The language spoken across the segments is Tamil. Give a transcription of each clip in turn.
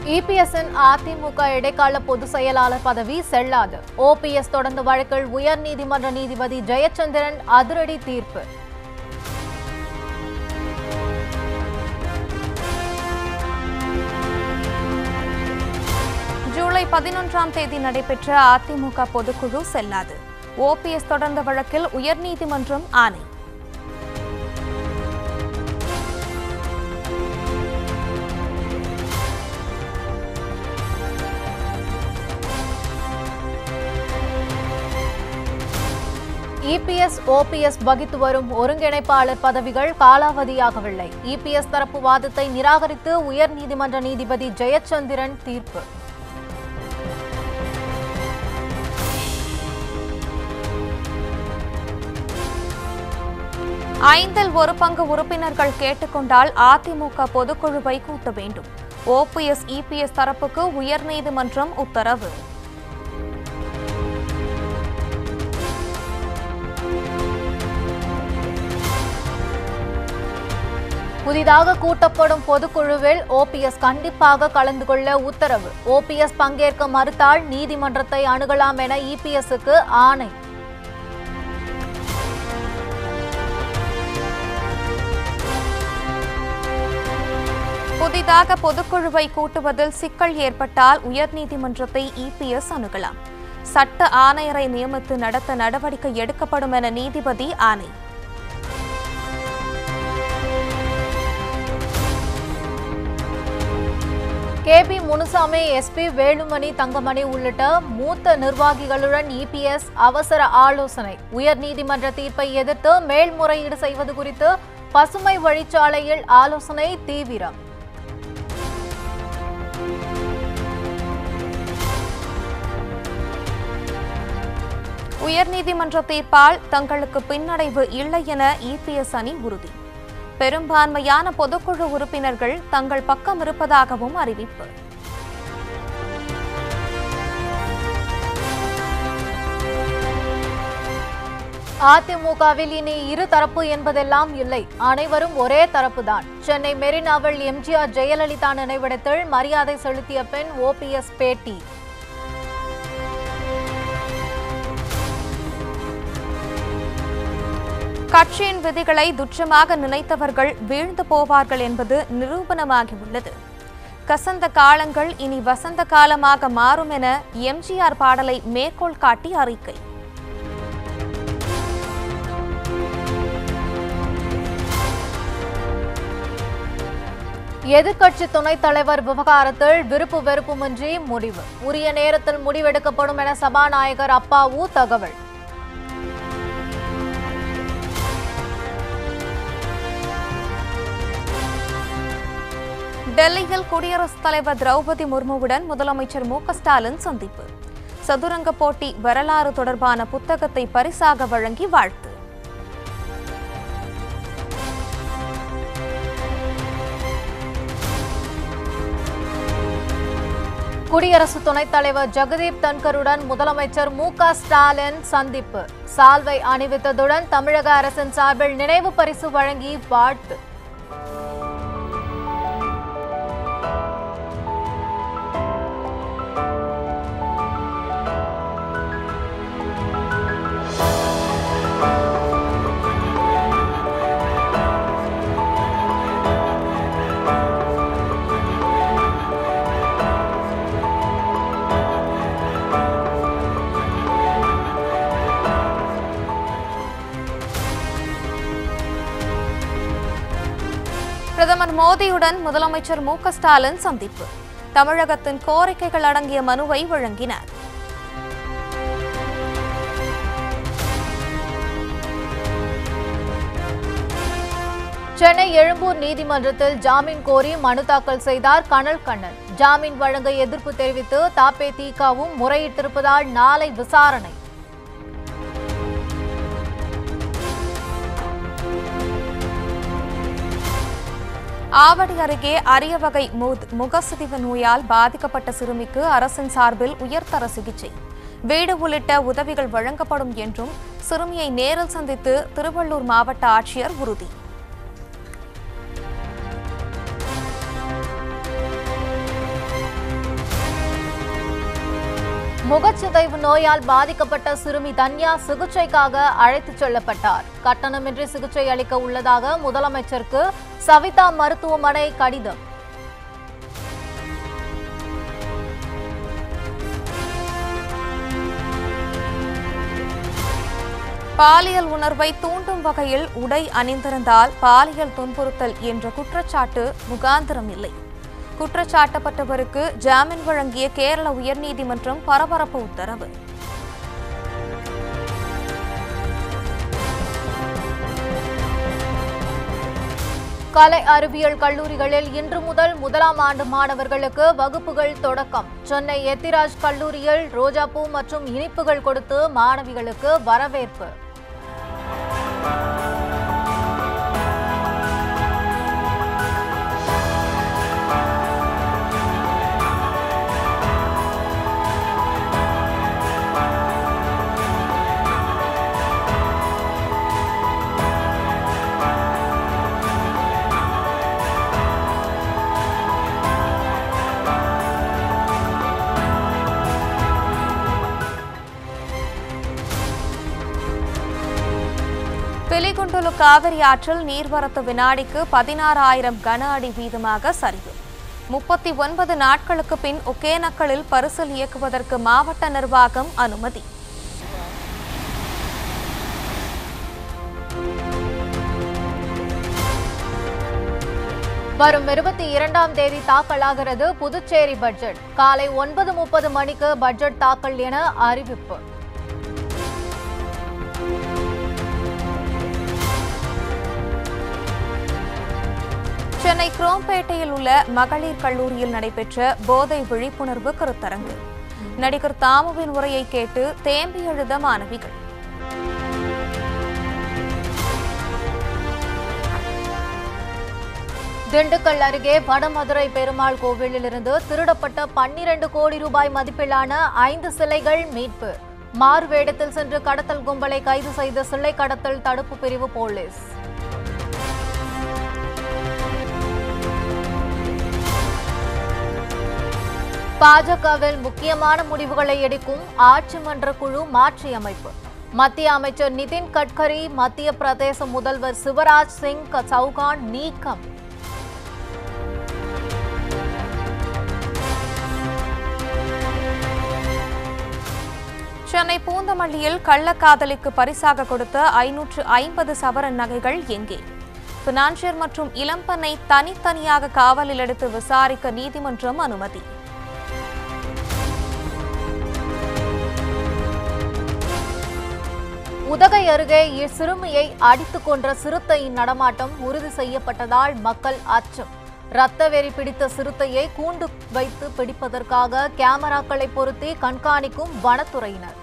இபிஎஸ்ஸின் அதிமுக இடைக்கால பொதுச் செயலாளர் பதவி செல்லாது ஓபிஎஸ் தொடர்ந்த வழக்கில் உயர்நீதிமன்ற நீதிபதி ஜெயச்சந்திரன் அதிரடி தீர்ப்பு ஜூலை பதினொன்றாம் தேதி நடைபெற்ற அதிமுக பொதுக்குழு செல்லாது ஓபிஎஸ் தொடர்ந்த வழக்கில் உயர்நீதிமன்றம் ஆணை இபிஎஸ் ஓபிஎஸ் வகித்து வரும் ஒருங்கிணைப்பாளர் பதவிகள் காலாவதியாகவில்லை இபிஎஸ் தரப்பு வாதத்தை நிராகரித்து உயர்நீதிமன்ற நீதிபதி ஜெயச்சந்திரன் தீர்ப்பு ஐந்தில் ஒரு பங்கு உறுப்பினர்கள் கேட்டுக்கொண்டால் அதிமுக பொதுக்குழுவை கூட்ட வேண்டும் ஓபிஎஸ் இபிஎஸ் தரப்புக்கு உயர்நீதிமன்றம் உத்தரவு புதிதாக கூட்டப்படும் பொதுக்குழுவில் ஓபிஎஸ் கண்டிப்பாக கலந்து கொள்ள உத்தரவு ஓபிஎஸ் பங்கேற்க மறுத்தால் நீதிமன்றத்தை அணுகலாம் என இபிஎஸ்க்கு ஆணை புதிதாக பொதுக்குழுவை கூட்டுவதில் சிக்கல் ஏற்பட்டால் உயர்நீதிமன்றத்தை இபிஎஸ் அணுகலாம் சட்ட ஆணையரை நியமித்து நடத்த நடவடிக்கை எடுக்கப்படும் என நீதிபதி ஆணை கேபி முனுசாமி எஸ்பி வேலுமணி தங்கமணி உள்ளிட்ட மூத்த நிர்வாகிகளுடன் இபிஎஸ் அவசர ஆலோசனை உயர்நீதிமன்ற தீர்ப்பை எதிர்த்து மேல்முறையீடு செய்வது குறித்து பசுமை வழிச்சாலையில் ஆலோசனை தீவிரம் உயர்நீதிமன்ற தீர்ப்பால் தங்களுக்கு பின்னடைவு இல்லை என இபிஎஸ் அணி உறுதி பெரும்பான்மையான பொதுக்குழு உறுப்பினர்கள் தங்கள் பக்கம் இருப்பதாகவும் அறிவிப்பு அதிமுகவில் இனி இரு தரப்பு என்பதெல்லாம் இல்லை அனைவரும் ஒரே தரப்புதான் சென்னை மெரினாவில் எம்ஜிஆர் ஜெயலலிதா நினைவிடத்தில் மரியாதை செலுத்திய பெண் ஓபிஎஸ் பேட்டி கட்சியின் விதிகளை துச்சமாக நினைத்தவர்கள் வீழ்ந்து போவார்கள் என்பது நிரூபணமாகியுள்ளது கசந்த காலங்கள் இனி வசந்த காலமாக மாறும் என எம்ஜிஆர் பாடலை மேற்கோள் காட்டி அறிக்கை எதிர்க்கட்சி துணைத் தலைவர் விவகாரத்தில் விருப்பு வெறுப்புமின்றி முடிவு உரிய நேரத்தில் முடிவெடுக்கப்படும் என சபாநாயகர் அப்பாவு தகவல் டெல்லியில் குடியரசுத் தலைவர் திரௌபதி முர்முவுடன் முதலமைச்சர் மு க ஸ்டாலின் சந்திப்பு சதுரங்க போட்டி வரலாறு தொடர்பான புத்தகத்தை பரிசாக வழங்கி வாழ்த்து குடியரசு துணைத் தலைவர் ஜெகதீப் தன்கருடன் முதலமைச்சர் மு க ஸ்டாலின் சந்திப்பு சால்வை அணிவித்ததுடன் தமிழக அரசின் சார்பில் நினைவு பரிசு வழங்கி வாழ்த்து பிரதமர் மோடியுடன் முதலமைச்சர் மு க ஸ்டாலின் சந்திப்பு தமிழகத்தின் கோரிக்கைகள் அடங்கிய மனுவை வழங்கினார் சென்னை எழும்பூர் நீதிமன்றத்தில் ஜாமீன் கோரி மனு தாக்கல் செய்தார் கனல் கண்ணன் ஜாமீன் வழங்க எதிர்ப்பு தெரிவித்து தாப்பே தீகாவும் முறையிட்டிருப்பதால் நாளை விசாரணை ஆவடி அருகே அரிய வகை முத்- முகசிதிவு நோயால் பாதிக்கப்பட்ட சிறுமிக்கு அரசின் சார்பில் உயர்தர சிகிச்சை வீடு உள்ளிட்ட உதவிகள் வழங்கப்படும் என்றும் சிறுமியை நேரில் சந்தித்து திருவள்ளூர் மாவட்ட ஆட்சியர் உறுதி முகச்சிதைவு நோயால் பாதிக்கப்பட்ட சிறுமி தன்யா சிகிச்சைக்காக அழைத்துச் செல்லப்பட்டார் கட்டணமின்றி சிகிச்சை அளிக்க உள்ளதாக முதலமைச்சருக்கு சவிதா மருத்துவமனை கடிதம் பாலியல் உணர்வை தூண்டும் வகையில் உடை அணிந்திருந்தால் பாலியல் துன்புறுத்தல் என்ற குற்றச்சாட்டு முகாந்திரம் இல்லை குற்றச்சாட்டப்பட்டவருக்கு ஜாமீன் வழங்கிய கேரள உயர்நீதிமன்றம் பரபரப்பு உத்தரவு கலை அறிவியல் கல்லூரிகளில் இன்று முதல் முதலாம் ஆண்டு மாணவர்களுக்கு வகுப்புகள் தொடக்கம் சென்னை எத்திராஜ் கல்லூரியில் ரோஜாப்பூ மற்றும் இனிப்புகள் கொடுத்து மாணவிகளுக்கு வரவேற்பு பிலிகுண்டுலு காவிரி ஆற்றில் நீர்வரத்து வினாடிக்கு பதினாறாயிரம் கன அடி வீதமாக சரிவு முப்பத்தி ஒன்பது நாட்களுக்கு பின் ஒகேனக்கலில் பரிசல் இயக்குவதற்கு மாவட்ட நிர்வாகம் அனுமதி வரும் இருபத்தி இரண்டாம் தேதி தாக்கலாகிறது புதுச்சேரி பட்ஜெட் காலை ஒன்பது முப்பது மணிக்கு பட்ஜெட் தாக்கல் என அறிவிப்பு சென்னை குரோம்பேட்டையில் உள்ள மகளிர் கல்லூரியில் நடைபெற்ற போதை விழிப்புணர்வு கருத்தரங்கு நடிகர் தாமுவின் உரையை கேட்டு தேம்பி எழுத மாணவிகள் திண்டுக்கல் அருகே வடமதுரை பெருமாள் கோவிலிலிருந்து திருடப்பட்ட பன்னிரண்டு கோடி ரூபாய் மதிப்பிலான ஐந்து சிலைகள் மீட்பு மாறுவேடத்தில் சென்று கடத்தல் கும்பலை கைது செய்த சிலை கடத்தல் தடுப்பு பிரிவு போலீஸ் பாஜகவில் முக்கியமான முடிவுகளை எடுக்கும் ஆட்சி மன்ற குழு மாற்றியமைப்பு மத்திய அமைச்சர் நிதின் கட்கரி மத்திய பிரதேச முதல்வர் சிவராஜ் சிங் சௌகான் நீக்கம் சென்னை பூந்தமல்லியில் கள்ளக்காதலிக்கு பரிசாக கொடுத்த ஐநூற்று ஐம்பது சவரன் நகைகள் எங்கே பினான்சியர் மற்றும் இளம்பெண்ணை தனித்தனியாக காவலில் எடுத்து விசாரிக்க நீதிமன்றம் அனுமதி உதகை அருகே சிறுமியை அடித்துக் கொன்ற சிறுத்தையின் நடமாட்டம் உறுதி செய்யப்பட்டதால் மக்கள் அச்சம் இரத்த வெறி பிடித்த சிறுத்தையை கூண்டு வைத்து பிடிப்பதற்காக கேமராக்களை பொருத்தி கண்காணிக்கும் வனத்துறையினர்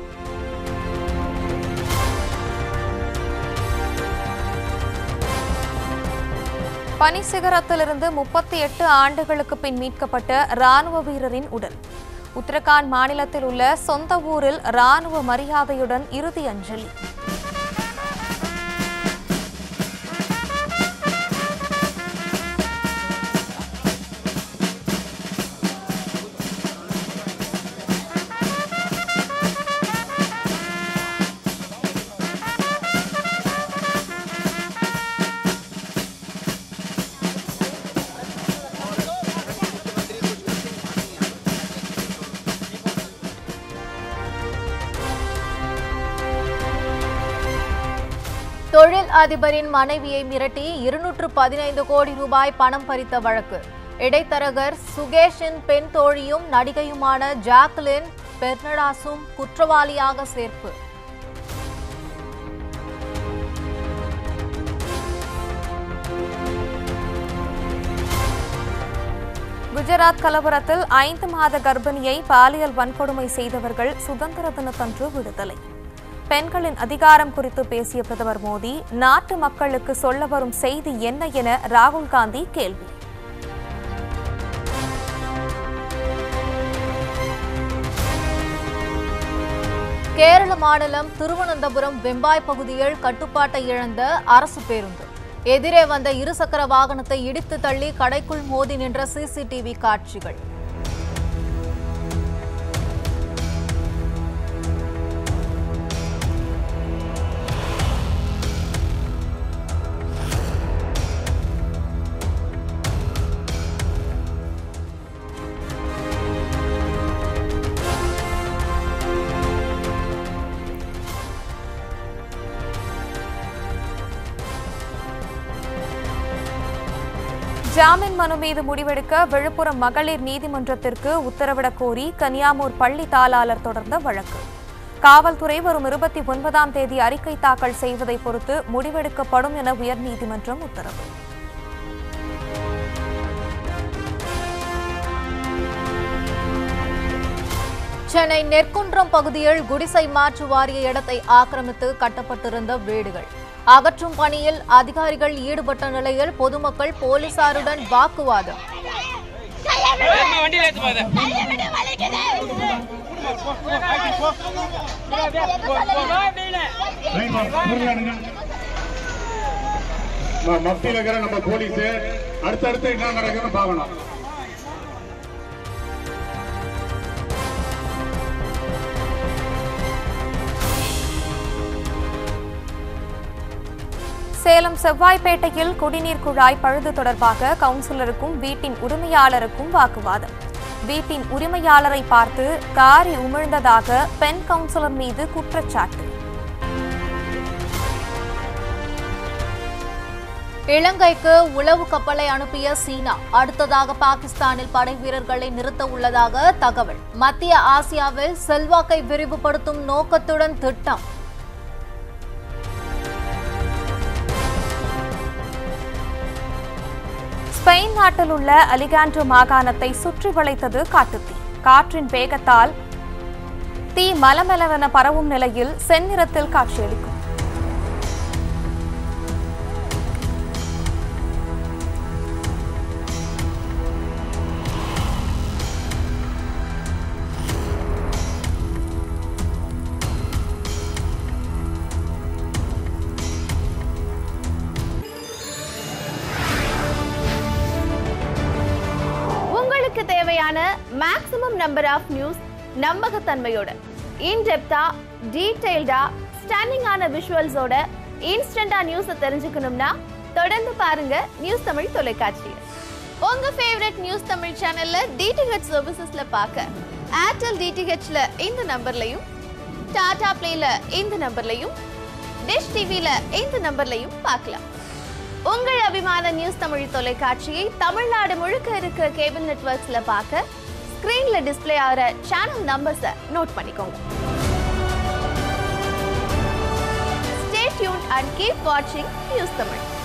பனிசிகரத்திலிருந்து முப்பத்தி எட்டு ஆண்டுகளுக்கு பின் மீட்கப்பட்ட ராணுவ வீரரின் உடல் உத்தரகாண்ட் மாநிலத்தில் உள்ள சொந்த ஊரில் ராணுவ மரியாதையுடன் இறுதி அஞ்சலி தொழில் அதிபரின் மனைவியை மிரட்டி இருநூற்று பதினைந்து கோடி ரூபாய் பணம் பறித்த வழக்கு இடைத்தரகர் சுகேஷின் பெண் தோழியும் நடிகையுமான ஜாக்லின் பெர்னடாஸும் குற்றவாளியாக சேர்ப்பு குஜராத் கலவரத்தில் ஐந்து மாத கர்ப்பிணியை பாலியல் வன்கொடுமை செய்தவர்கள் சுதந்திர தினத்தன்று விடுதலை பெண்களின் அதிகாரம் குறித்து பேசிய பிரதமர் மோடி நாட்டு மக்களுக்கு சொல்ல வரும் செய்தி என்ன என ராகுல் காந்தி கேள்வி கேரள மாநிலம் திருவனந்தபுரம் வெம்பாய் பகுதியில் கட்டுப்பாட்டை இழந்த அரசு பேருந்து எதிரே வந்த இருசக்கர வாகனத்தை இடித்து தள்ளி கடைக்குள் மோதி நின்ற சிசிடிவி காட்சிகள் ஜாமீன் மனு மீது முடிவெடுக்க விழுப்புரம் மகளிர் நீதிமன்றத்திற்கு உத்தரவிடக் கோரி கனியாமூர் பள்ளி தாளாளர் தொடர்ந்த வழக்கு காவல்துறை வரும் இருபத்தி ஒன்பதாம் தேதி அறிக்கை தாக்கல் செய்வதை பொறுத்து முடிவெடுக்கப்படும் என உயர்நீதிமன்றம் உத்தரவு சென்னை நெற்குன்றம் பகுதியில் குடிசை மாற்று வாரிய இடத்தை ஆக்கிரமித்து கட்டப்பட்டிருந்த வீடுகள் அகற்றும் பணியில் அதிகாரிகள் ஈடுபட்ட நிலையில் பொதுமக்கள் போலீசாருடன் வாக்குவாதம் வண்டியில ஏத்து போத ம- மத்தியில இருக்கிற நம்ம போலீஸ் அடுத்தடுத்து என்ன நடக்குதுன்னு பார்க்கணும் சேலம் செவ்வாய்ப்பேட்டையில் குடிநீர் குழாய் பழுது தொடர்பாக கவுன்சிலருக்கும் வீட்டின் உரிமையாளருக்கும் வாக்குவாதம் வீட்டின் உரிமையாளரை பார்த்து காரி உமிழ்ந்ததாக பெண் கவுன்சிலர் மீது குற்றச்சாட்டு இலங்கைக்கு உளவு கப்பலை அனுப்பிய சீனா அடுத்ததாக பாகிஸ்தானில் படை வீரர்களை நிறுத்த உள்ளதாக தகவல் மத்திய ஆசியாவில் செல்வாக்கை விரிவுபடுத்தும் நோக்கத்துடன் திட்டம் ஸ்பெயின் நாட்டில் உள்ள அலிகான்ட்ரோ மாகாணத்தை சுற்றி வளைத்தது காட்டுத்தீ காற்றின் வேகத்தால் தீ மலமளவென பரவும் நிலையில் செந்நிறத்தில் காட்சியளிக்கும் உங்களுக்கு தேவையான மேக்ஸிமம் நம்பர் ஆஃப் நியூஸ் நம்பகத்தன்மையோட இன்டெப்தா டீடைல்டா ஸ்டன்னிங்கான விஷுவல்ஸோட இன்ஸ்டண்டா நியூஸை தெரிஞ்சுக்கணும்னா தொடர்ந்து பாருங்க நியூஸ் தமிழ் தொலைக்காட்சியை உங்க ஃபேவரட் நியூஸ் தமிழ் சேனல்ல டிடிஹெச் சர்வீசஸ்ல பார்க்க ஏர்டெல் டிடிஹெச்ல இந்த நம்பர்லையும் டாடா பிளேல இந்த நம்பர்லையும் டிஷ் டிவில இந்த நம்பர்லையும் பார்க்கலாம் உங்கள் அபிமான நியூஸ் தமிழ் தொலைக்காட்சியை தமிழ்நாடு முழுக்க இருக்க கேபிள் நெட்வொர்க்ஸ்ல பார்க்க ஸ்கிரீன்ல டிஸ்ப்ளே ஆகிற சேனல் நம்பர்ஸை நோட் பண்ணிக்கோங்க ஸ்டே டியூன் அண்ட் கீப் வாட்சிங் நியூஸ் தமிழ்